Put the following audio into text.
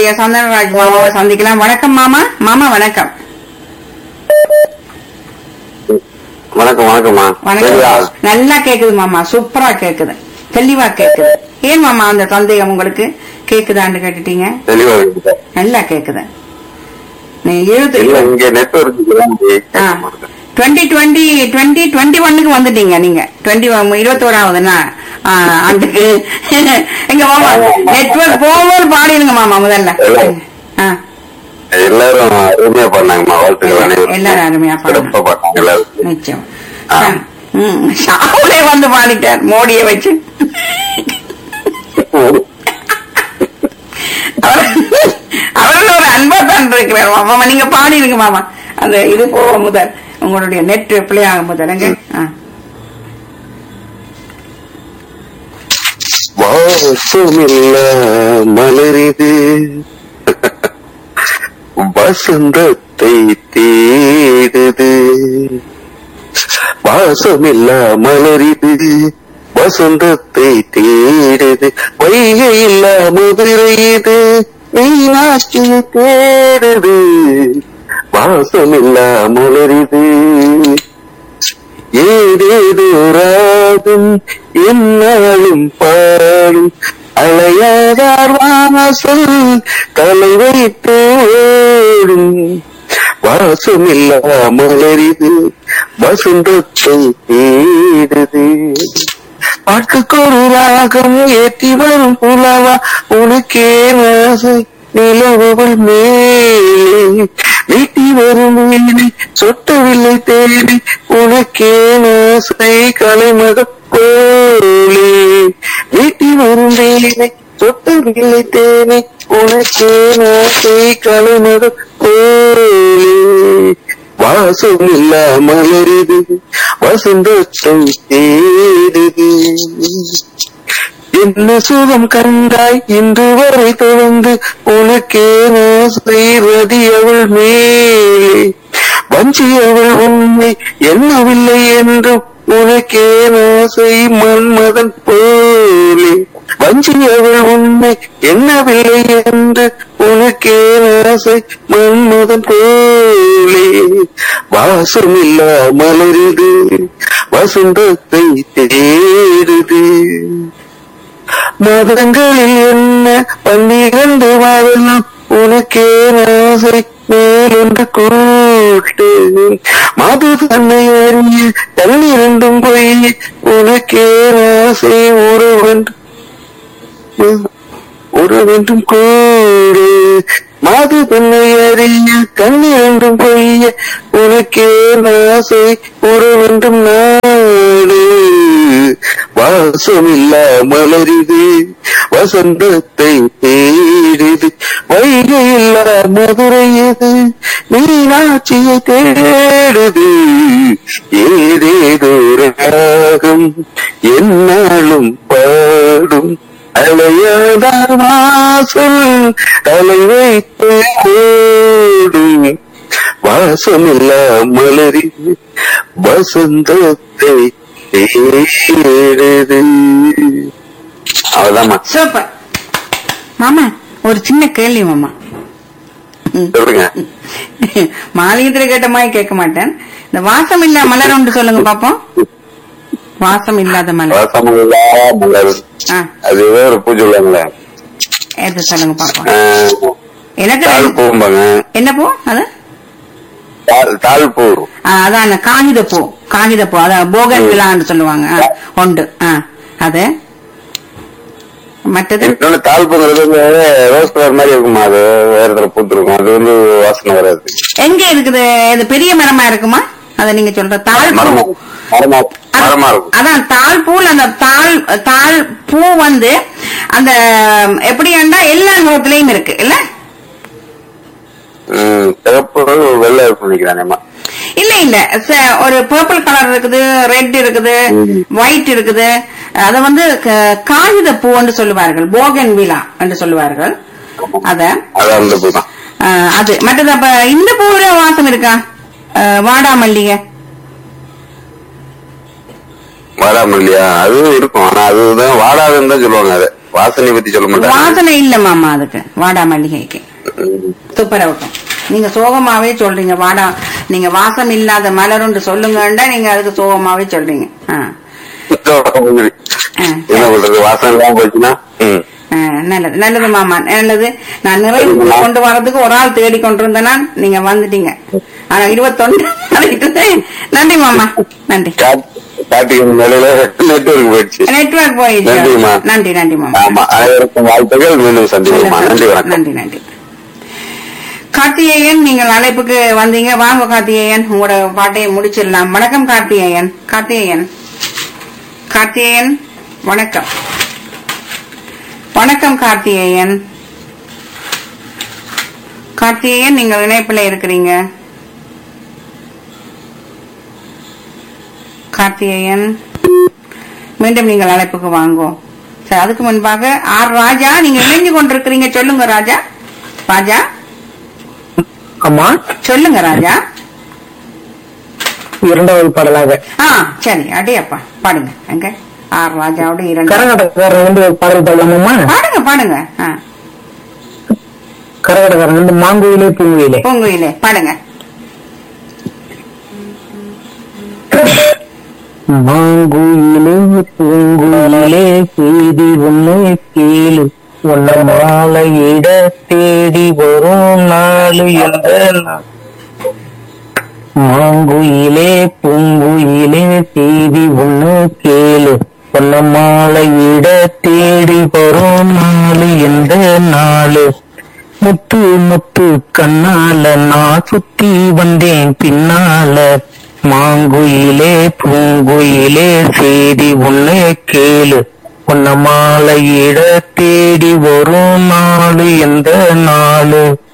எங்களுடைய சந்தனராஜ் மாமாவை சந்திக்கலாம் வணக்கம் மாமா மாமா வணக்கம் வணக்கம் வணக்கம்மா சரியா? வணக்கம் நல்லா கேக்குது மாமா சூப்பரா கேக்குது தெளிவா கேக்குது ஏன் மாமா அந்த சந்தேகம் உங்களுக்கு கேக்குதான்னு கேட்டுட்டீங்க தெளிவா இருக்குது. நல்லா கேக்குது நீ இல்ல எழுத்து இங்க network twenty twenty twenty twenty ஒன்னுக்கு வந்துட்டீங்க நீங்க டுவெண்ட்டி இருபத்தோராவதுனா அதுக்கு எங்க மாமா நெட்வொர்க் போகும்போது பாடிடுங்க மாமா முதல்ல ஆ, எல்லாரும் அருமையா பண்ணாங்கம்மா வாழ்த்துக்கள் அனைவரும். எல்லாரும் அருமையா பண்ணாங்க. சிறப்பா பண்ணாங்க எல்லாரும் நிச்சயம் ஆ. ம், ஷாவுலே வந்து பாடிட்டார் மோடியை வச்சு அவர் அவர்கள் ஒரு அன்பா தான் இருக்கிறார் மாமா நீங்க பாடிடுங்க மாமா அந்த இது போக முதல் உங்களுடைய நெட் பிளே ஆகும் முதல் எங்க ஆ. வாசமில்ல மலரிது வசந்தத்தை தேடுது வாசமில்ல மலரிது வசந்தத்தை தேடுது வைகை இல்ல முதிரை இது மீனாட்சி தேடுது வாசமில்ல மலரிது ஏதேதோ ராகம் என்னாலும் பாடும் அலையாதார் வாசல் தலை வைத்து ஓடும் வாசமில்லா மலரிது வசந்தத்தை தேடுது பாட்டுக்கொரு ராகம் ஏற்றி வரும் புலவா உனக்கே ஆசை நிலவுகள் மேலே வீட்டி வரும் வேலை சொட்டவில்லை தேடி உனக்கே ஆசை கலைமக போலே வீட்டி வரும் வேலை சொட்டவில்லை தேனை உனக்கே ஆசை கலைமக போலே வாசம் இல்ல மலருது வசந்தத்தை தேடுது என்ன சுகம் கண்டாய் இன்று வரை தொடர்ந்து உனக்கே செய்வதி அவள் மேலே வஞ்சி அவள் உண்மை என்னவில்லை என்றும் உனக்கே ஆசை மன்மதன் போலே வஞ்சி அவள் உண்மை என்னவில்லை என்று உனக்கே ஆசை மன்மதன் போலே வாசமில்லா மலருது வசந்தத்தை தேடுது மதங்களில் என்ன பன்னிரண்டு வாழலாம் உனக்கே ஆசை மேலொன்று கூட்டு மது தன்னை அறிய தன்னிரண்டும் போய் உனக்கே ஆசை உறவென்று உறவென்றும் கூடு மாது தன்னை அறிய கண்ணிரண்டும் பொய்ய உனக்கே ஆசை உறவென்றும் நாடு வாசமில்லா மலரிது வசந்தத்தை தேடுது வைகை இல்லா மதுரை இது மீனாட்சியை தேடுது ஏதேதோ ராகம் என்னாலும் பாடும் அலையாதார் வாசல் தலை வைத்து ஓடும் வாசமில்லா மலரி வசந்தத்தை தேடுது அவ்வளவுதாம்மா சூப்பர் மாமா ஒரு சின்ன கேள்வி மாமா ம். சொல்லுங்க மாலிகத்துல கேட்ட மாதிரி கேட்க மாட்டேன் இந்த வாசம் இல்ல மலர் ஒன்று சொல்லுங்க பாப்போம் வாசம் இல்லாத மலர் வாசமில்லா மலர் ஆ அது வேற பூஜை உள்ளாங்களே எது சொல்லுங்க பாப்போம் ஆஹ், எனக்கு தாழ் ரெண்டு- பூம்பாங்க என்ன பூ அது தாழ் தாழ் பூ ஆ, அதான் அந்த காகித பூ காகித பூ அதான் போகன் விழான்னு சொல்லுவாங்க ஆ, உண்டு ஆ அது மற்றது இன்னொன்னு தாழ் பூங்கிறது வந்து ரோஸ் கலர் மாதிரி இருக்குமா அது வேற இடத்துல பூத்து இருக்கும் அது வந்து வாசனை வராது எங்க இருக்குது இது பெரிய மரமா இருக்குமா அத நீங்க சொல்ற தாழ் பூ மரமா மரமா மரமா இருக்கும் அதான் தாழ் பூல அந்த தாழ் தாழ் பூ வந்து அந்த எப்படியாண்டா எல்லா நிறத்திலயும் இருக்கு இல்ல ம், சிவப்பு வெள்ளை இருக்கும் நினைக்கிறானேம்மா இல்ல இல்ல ச- ஒரு பர்பிள் கலர் இருக்குது ரெட் இருக்குது ஒயிட் இருக்குது அத வந்து க- காகித பூன்னு சொல்லுவார்கள் போகன் விழா என்று சொல்லுவார்கள் அத அது அந்த பூ தான் அஹ், அது மற்றது அப்ப இந்த பூவில வாசம் இருக்கா அஹ், வாடாமல்லிகை வாடாமல்லியா அதுவும் இருக்கும் ஆனா அதுதான் வாடாதுன்னு தான் சொல்லுவாங்க அது வாசனை பத்தி சொல்ல மாட்டாங்க வாசனை இல்ல மாமா அதுக்கு வாடா மல்லிகைக்கு ம். துப்பரவுக்கும் நீங்க சோகமாவே சொல்றீங்க வாடா நீங்க வாசம் இல்லாத மலருண்டு சொல்லுங்கண்டா நீங்க அதுக்கு சோகமாவே சொல்றீங்க ஆ. என்ன பண்றது வாசனை இல்லாம போச்சுன்னா ம். ஆ, நல்லது நல்லது மாமா நல்லது நான் நிறைவு கொண்டு வரதுக்கு ஒரு ஆள் தேடி கொண்டு இருந்தேனா நீங்க வந்துட்டீங்க ஆனா இருபத்தொன்னு நன்றி மாமா நன்றி கார்த்தி- கார்த்திகை மேலையில நெட்வொர்க் போயிடுச்சு நெட்வொர்க் போயிடுச்சு நன்றிம்மா. நன்றி நன்றி மாமா ஆமா அனைவருக்கும் வாழ்த்துக்கள் மீண்டும் சந்திப்போமா நன்றி வணக்கம் நன்றி நன்றி கார்த்திகேயன் நீங்கள் அழைப்புக்கு வந்தீங்க வாங்க கார்த்திகேயன் உங்களோட பாட்டையை முடிச்சிடலாம் வணக்கம் கார்த்திகேயன் கார்த்திகேயன் கார்த்திகேயன் வணக்கம் வணக்கம் கார்த்திகேயன் கார்த்திகேயன் நீங்கள் இணைப்புல இருக்கிறீங்க கார்த்திகேயன் மீண்டும் நீங்கள் அழைப்புக்கு வாங்கோ சரி அதுக்கு முன்பாக ஆர் ராஜா நீங்க இணைஞ்சு கொண்டிருக்கிறீங்க சொல்லுங்க ராஜா ராஜா அம்மா சொல்லுங்க ராஜா இரண்டாவது பாடலாக ஆ சரி அடியப்பா பாடுங்க எங்க ஆர் ராஜாவோட இரண்டு கரகாட்டக்காரன் வந்து ஒரு பாடல் பாடலாமா பாடுங்க பாடுங்க ஆ, கரகாட்டக்காரன் வந்து மாங்குயிலே பூங்குயிலே பூங்குயிலே பாடுங்க மாங்குயிலே பூங்குயிலே செய்தி ஒண்ணு கேளு உன்ன மாலையிட தேடி வரும் நாள் எந்த நாள் மாங்குயிலே பூங்குயிலே செய்தி ஒண்ணு கேளு உன்ன மாலையிட தேடி வரும் நாள் எந்த நாள் முத்து முத்து கண்ணால நான் சுத்தி வந்தேன் பின்னால மாங்குயிலே பூங்குயிலே செய்தி உன்னை கேளு உன்ன மாலையிட தேடி வரும் நாள் எந்த நாளு